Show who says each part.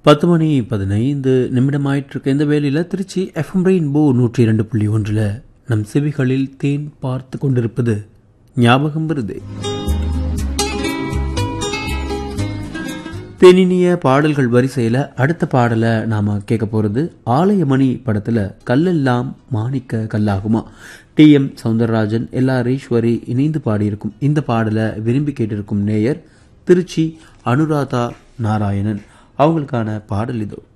Speaker 1: பத்து மணி பதினைந்து நிமிடமாயிட்டிருக்க இந்த வேளையில் திருச்சி எஃப்எம் ரெயின்போ நூற்றி இரண்டு புள்ளி ஒன்றில் நம் செவிகளில் தேன் பார்த்து கொண்டிருப்பது ஞாபகம் வருது தெனினிய பாடல்கள் வரிசையில் அடுத்த பாடலை நாம் கேட்க போகிறது ஆலயமணி படத்தில் கல்லெல்லாம் மாணிக்க கல்லாகுமா T M Soundararajan L R Eswari இணைந்து பாடியிருக்கும் இந்த பாடலை விரும்பி கேட்டிருக்கும் நேயர் திருச்சி அனுராதா நாராயணன் அவங்களுக்கான பாடல் இதோ